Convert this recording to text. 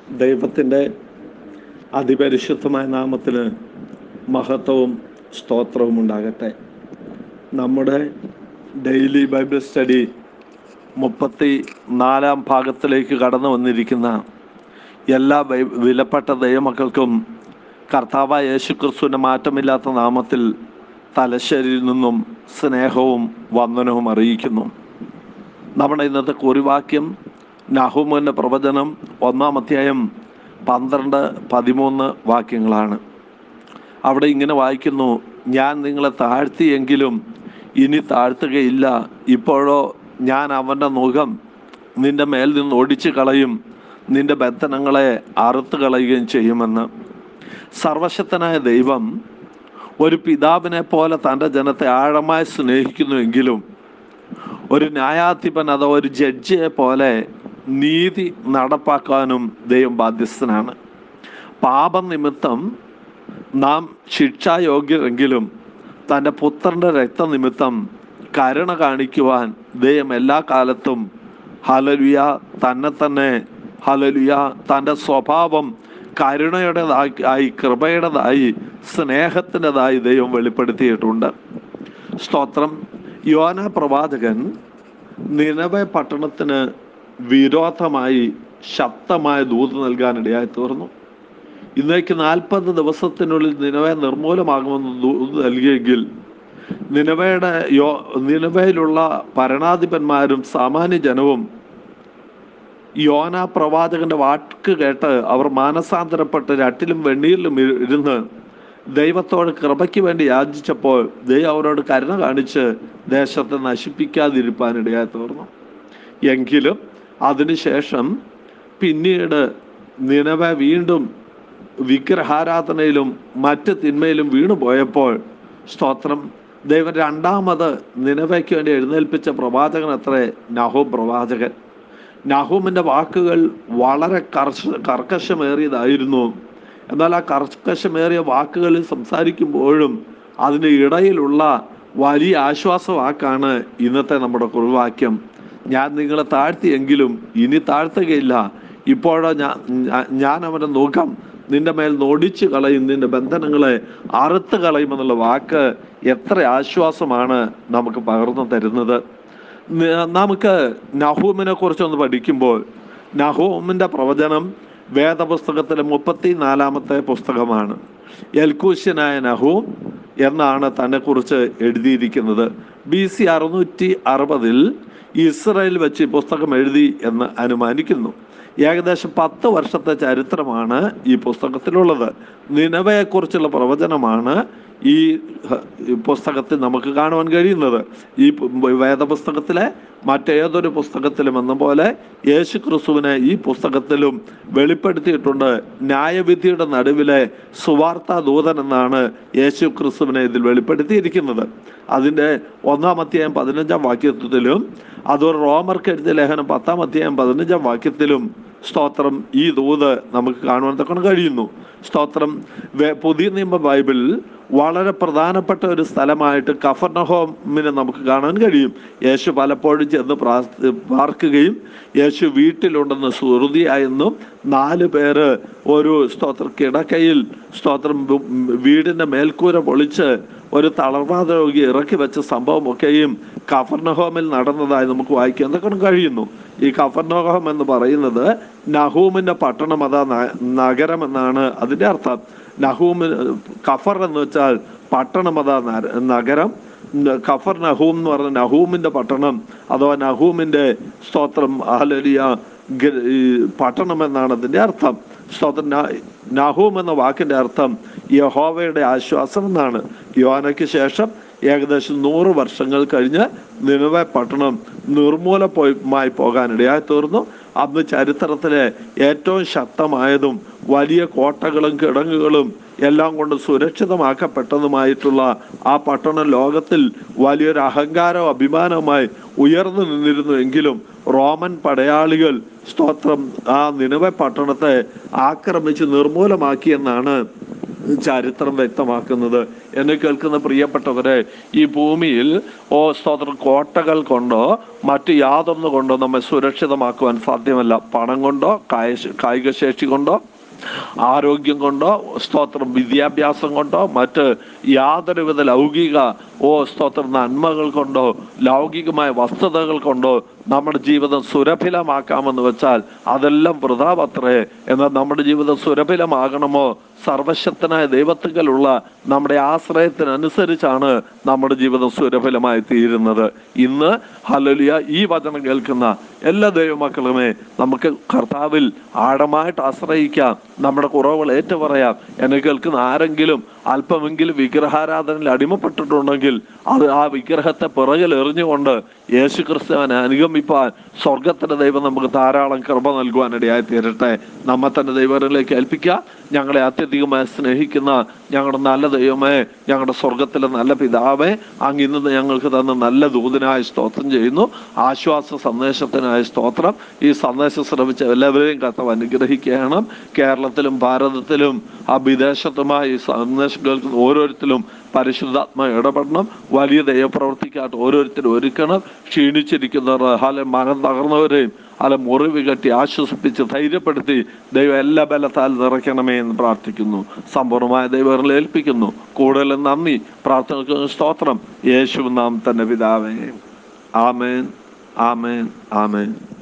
ദൈവത്തിൻ്റെ അതിപരിശുദ്ധമായ നാമത്തിന് മഹത്വവും സ്തോത്രവും ഉണ്ടാകട്ടെ നമ്മുടെ ഡെയിലി ബൈബിൾ സ്റ്റഡി മുപ്പത്തി നാലാം ഭാഗത്തിലേക്ക് കടന്നു വന്നിരിക്കുന്ന എല്ലാ ബൈ വിലപ്പെട്ട ദൈവമക്കൾക്കും കർത്താവായ യേശു ക്രിസ്തുവിൻ്റെ മാറ്റമില്ലാത്ത നാമത്തിൽ തലശ്ശേരിയിൽ നിന്നും സ്നേഹവും വന്ദനവും അറിയിക്കുന്നു നമ്മുടെ ഇന്നത്തെ കുറിവാക്യം നഹുമൻ്റെ പ്രവചനം ഒന്നാം അധ്യായം പന്ത്രണ്ട് പതിമൂന്ന് വാക്യങ്ങളാണ് അവിടെ ഇങ്ങനെ വായിക്കുന്നു ഞാൻ നിങ്ങളെ താഴ്ത്തിയെങ്കിലും ഇനി താഴ്ത്തുകയില്ല ഇപ്പോഴോ ഞാൻ അവൻ്റെ മുഖം നിന്റെ മേൽ നിന്ന് ഒടിച്ചു കളയും നിന്റെ ബന്ധനങ്ങളെ അറുത്ത് കളയുകയും ചെയ്യുമെന്ന് സർവശക്തനായ ദൈവം ഒരു പിതാവിനെ പോലെ തൻ്റെ ജനത്തെ ആഴമായി സ്നേഹിക്കുന്നുവെങ്കിലും ഒരു ന്യായാധിപൻ അഥവാ ഒരു ജഡ്ജിയെ പോലെ നീതി നടപ്പാക്കാനും ദൈവം ബാധ്യസ്ഥനാണ് പാപനിമിത്തം നാം ശിക്ഷായോഗ്യരെങ്കിലും തൻ്റെ പുത്രൻ്റെ രക്തനിമിത്തം കരുണ കാണിക്കുവാൻ ദൈവം എല്ലാ കാലത്തും ഹലലുയ തന്നെ തന്നെ ഹലലുയ തൻ്റെ സ്വഭാവം കരുണയുടേതായി ആയി കൃപയുടേതായി സ്നേഹത്തിൻ്റെതായി ദൈവം വെളിപ്പെടുത്തിയിട്ടുണ്ട് സ്തോത്രം യോന പ്രവാചകൻ നിലവെ പട്ടണത്തിന് വിരോധമായി ശക്തമായ ദൂത് നൽകാനിടയായി തീർന്നു ഇന്നേക്ക് നാൽപ്പത് ദിവസത്തിനുള്ളിൽ നിലവെ നിർമൂലമാകുമെന്ന് ദൂത് നൽകിയെങ്കിൽ നിലവയുടെ യോ നിലവയിലുള്ള ഭരണാധിപന്മാരും സാമാന്യ ജനവും യോന പ്രവാചകന്റെ വാക്ക് കേട്ട് അവർ മാനസാന്തരപ്പെട്ട് രട്ടിലും വെണ്ണീരിലും ഇ- ഇരുന്ന് ദൈവത്തോട് കൃപയ്ക്ക് വേണ്ടി യാചിച്ചപ്പോൾ ദൈവം അവരോട് കരുണ കാണിച്ച് ദേശത്തെ നശിപ്പിക്കാതിരിപ്പാനിടയായി തീർന്നു എങ്കിലും അതിനുശേഷം പിന്നീട് നിലവെ വീണ്ടും വിഗ്രഹാരാധനയിലും മറ്റ് തിന്മയിലും വീണു പോയപ്പോൾ സ്തോത്രം ദൈവം രണ്ടാമത് നിലവയ്ക്ക് വേണ്ടി എഴുന്നേൽപ്പിച്ച പ്രവാചകൻ അത്രേ നഹൂം പ്രവാചകൻ നഹൂമിൻ്റെ വാക്കുകൾ വളരെ കർശ കർക്കശമേറിയതായിരുന്നു എന്നാൽ ആ കർക്കശമേറിയ വാക്കുകളിൽ സംസാരിക്കുമ്പോഴും അതിൻ്റെ ഇടയിലുള്ള വലിയ ആശ്വാസവാക്കാണ് ഇന്നത്തെ നമ്മുടെ കുറിവാക്യം ഞാൻ നിങ്ങളെ താഴ്ത്തിയെങ്കിലും ഇനി താഴ്ത്തുകയില്ല ഇപ്പോഴോ ഞാൻ ഞാ- ഞാൻ അവൻ്റെ മുഖം നിന്റെ മേൽ നോടിച്ചു കളയും നിന്റെ ബന്ധനങ്ങളെ അറുത്ത് കളയുമെന്നുള്ള വാക്ക് എത്ര ആശ്വാസമാണ് നമുക്ക് പകർന്നു തരുന്നത് ന- നമുക്ക് നഹൂമിനെ കുറിച്ചൊന്ന് പഠിക്കുമ്പോൾ നഹൂമിൻ്റെ പ്രവചനം വേദപുസ്തകത്തിലെ മുപ്പത്തി നാലാമത്തെ പുസ്തകമാണ് എൽക്കൂശ്യനായ നഹൂം എന്നാണ് തന്നെ കുറിച്ച് എഴുതിയിരിക്കുന്നത് ബി സി അറുന്നൂറ്റി അറുപതിൽ ഇസ്രയേൽ വെച്ച് ഈ പുസ്തകം എഴുതി എന്ന് അനുമാനിക്കുന്നു ഏകദേശം പത്ത് വർഷത്തെ ചരിത്രമാണ് ഈ പുസ്തകത്തിലുള്ളത് നിലവയെക്കുറിച്ചുള്ള പ്രവചനമാണ് ഈ ഹ, ഈ പുസ്തകത്തിൽ നമുക്ക് കാണുവാൻ കഴിയുന്നത് ഈ പു- വേദപുസ്തകത്തിലെ മറ്റേതൊരു പുസ്തകത്തിലും എന്ന പോലെ യേശു ക്രിസ്തുവിനെ ഈ പുസ്തകത്തിലും വെളിപ്പെടുത്തിയിട്ടുണ്ട് ന്യായവിധിയുടെ നടുവിലെ സുവാർത്ത ദൂതൻ എന്നാണ് യേശു ക്രിസ്തുവിനെ ഇതിൽ വെളിപ്പെടുത്തിയിരിക്കുന്നത് അതിൻ്റെ ഒന്നാം അധ്യായം പതിനഞ്ചാം വാക്യത്തിലും അതൊരു റോമർക്ക് എഴുതിയ ലേഖനം പത്താം അധ്യായം പതിനഞ്ചാം വാക്യത്തിലും സ്തോത്രം ഈ ദൂത് നമുക്ക് കാണുവാൻ തക്കണം കഴിയുന്നു സ്തോത്രം വേ- പുതിയ നിയമ ബൈബിളിൽ വളരെ പ്രധാനപ്പെട്ട ഒരു സ്ഥലമായിട്ട് കഫർണഹോമിനെ നമുക്ക് കാണാൻ കഴിയും യേശു പലപ്പോഴും ചെന്ന് പ്രാർത്ഥ പാർക്കുകയും യേശു വീട്ടിലുണ്ടെന്ന് ശ്രുതിയായെന്നും നാല് പേര് ഒരു സ്തോത്ര കിടക്കയിൽ സ്തോത്രം വി- വീടിൻ്റെ മേൽക്കൂര പൊളിച്ച് ഒരു തളർവാദ രോഗി ഇറക്കി വെച്ച സംഭവമൊക്കെയും കഫർണഹോമിൽ നടന്നതായി നമുക്ക് വായിക്കാൻ തക്കണം കഴിയുന്നു ഈ കഫർണഹോം എന്ന് പറയുന്നത് നഹൂമിൻ്റെ പട്ടണം അതാ ന- നഗരം എന്നാണ് അതിൻ്റെ അർത്ഥം നഹൂമിന് കഫർ എന്ന് വെച്ചാൽ പട്ടണം അതാ നര- നഗരം ന- കഫർ നഹൂം എന്ന് പറഞ്ഞ നഹൂമിൻ്റെ പട്ടണം അഥവാ നഹൂമിൻ്റെ സ്തോത്രം ആലരിയ ഗ- ഈ പട്ടണം എന്നാണ് അതിൻ്റെ അർത്ഥം സ്തോത്രം ന- നഹൂം എന്ന വാക്കിൻ്റെ അർത്ഥം യഹോവയുടെ ആശ്വാസം എന്നാണ് യോനയ്ക്ക് ശേഷം ഏകദേശം നൂറ് വർഷങ്ങൾ കഴിഞ്ഞ് നിലവെ പട്ടണം നിർമൂലമായി പോകാനിടയായി തീർന്നു അന്ന് ചരിത്രത്തിലെ ഏറ്റവും ശക്തമായതും വലിയ കോട്ടകളും കിടങ്ങുകളും എല്ലാം കൊണ്ട് സുരക്ഷിതമാക്കപ്പെട്ടതുമായിട്ടുള്ള ആ പട്ടണം ലോകത്തിൽ വലിയൊരു അഹങ്കാരവും അഭിമാനവുമായി ഉയർന്നു നിന്നിരുന്നുവെങ്കിലും റോമൻ പടയാളികൾ സ്തോത്രം ആ നിലവെ പട്ടണത്തെ ആക്രമിച്ച് നിർമൂലമാക്കിയെന്നാണ് ചരിത്രം വ്യക്തമാക്കുന്നത് എന്നെ കേൾക്കുന്ന പ്രിയപ്പെട്ടവരെ ഈ ഭൂമിയിൽ ഓ സ്തോത്രം കോട്ടകൾ കൊണ്ടോ മറ്റ് യാതൊന്നു കൊണ്ടോ നമ്മെ സുരക്ഷിതമാക്കുവാൻ സാധ്യമല്ല പണം കൊണ്ടോ കായ കായിക ശേഷി കൊണ്ടോ ആരോഗ്യം കൊണ്ടോ സ്തോത്രം വിദ്യാഭ്യാസം കൊണ്ടോ മറ്റ് യാതൊരുവിധ ലൗകിക ഓ സ്തോത്രം നന്മകൾ കൊണ്ടോ ലൗകികമായ വസ്തുതകൾ കൊണ്ടോ നമ്മുടെ ജീവിതം സുരഭിലമാക്കാമെന്ന് വെച്ചാൽ അതെല്ലാം വൃതാപത്രേ എന്നാൽ നമ്മുടെ ജീവിതം സുരഭിലമാകണമോ സർവശക്തനായ ദൈവത്തിലുള്ള നമ്മുടെ ആശ്രയത്തിനനുസരിച്ചാണ് നമ്മുടെ ജീവിതം സുരഭിലമായി തീരുന്നത് ഇന്ന് ഹലലിയ ഈ വചനം കേൾക്കുന്ന എല്ലാ ദൈവമക്കളുമേ നമുക്ക് കർത്താവിൽ ആഴമായിട്ട് ആശ്രയിക്കാം നമ്മുടെ കുറവുകൾ ഏറ്റുപറയാം എന്നെ കേൾക്കുന്ന ആരെങ്കിലും അല്പമെങ്കിലും വിഗ്രഹാരാധനയിൽ അടിമപ്പെട്ടിട്ടുണ്ടെങ്കിൽ അത് ആ വിഗ്രഹത്തെ പിറകിൽ എറിഞ്ഞുകൊണ്ട് യേശു ക്രിസ്തുവിനെ അനുഗമിപ്പാൻ സ്വർഗത്തിന്റെ ദൈവം നമുക്ക് ധാരാളം കൃപ നൽകുവാനിടയായി തീരട്ടെ നമ്മെ തന്നെ ദൈവങ്ങളിലേക്ക് ഏൽപ്പിക്കുക ഞങ്ങളെ അത്യധികമായി സ്നേഹിക്കുന്ന ഞങ്ങളുടെ നല്ല ദൈവമേ ഞങ്ങളുടെ സ്വർഗത്തിലെ നല്ല പിതാവേ അങ്ങ് ഇന്ന് ഞങ്ങൾക്ക് തന്ന നല്ല ദൂതനായ സ്തോത്രം ചെയ്യുന്നു ആശ്വാസ സന്ദേശത്തിനായ സ്തോത്രം ഈ സന്ദേശം ശ്രമിച്ച എല്ലാവരെയും കർത്താവ് അനുഗ്രഹിക്കണം കേരളത്തിലും ഭാരതത്തിലും ആ വിദേശത്തുമായി ഈ സന്ദേശം കേൾക്കുന്ന ഓരോരുത്തരും പരിശുദ്ധാത്മ ഇടപെടണം വലിയ ദൈവപ്രവർത്തിക്കായിട്ട് ഓരോരുത്തരും ഒരുക്കണം ക്ഷീണിച്ചിരിക്കുന്നവർ അല്ലെ മനം തകർന്നവരെയും അല്ല മുറിവ് കെട്ടി ആശ്വസിപ്പിച്ച് ധൈര്യപ്പെടുത്തി ദൈവം എല്ലാ ബലത്താൽ നിറയ്ക്കണമേ എന്ന് പ്രാർത്ഥിക്കുന്നു സമ്പൂർണ്ണമായ ദൈവങ്ങളെ ഏൽപ്പിക്കുന്നു കൂടുതലും നന്ദി പ്രാർത്ഥനയ്ക്ക് സ്തോത്രം യേശു നാം തന്നെ പിതാവേ ആമേൻ ആമേൻ ആമേൻ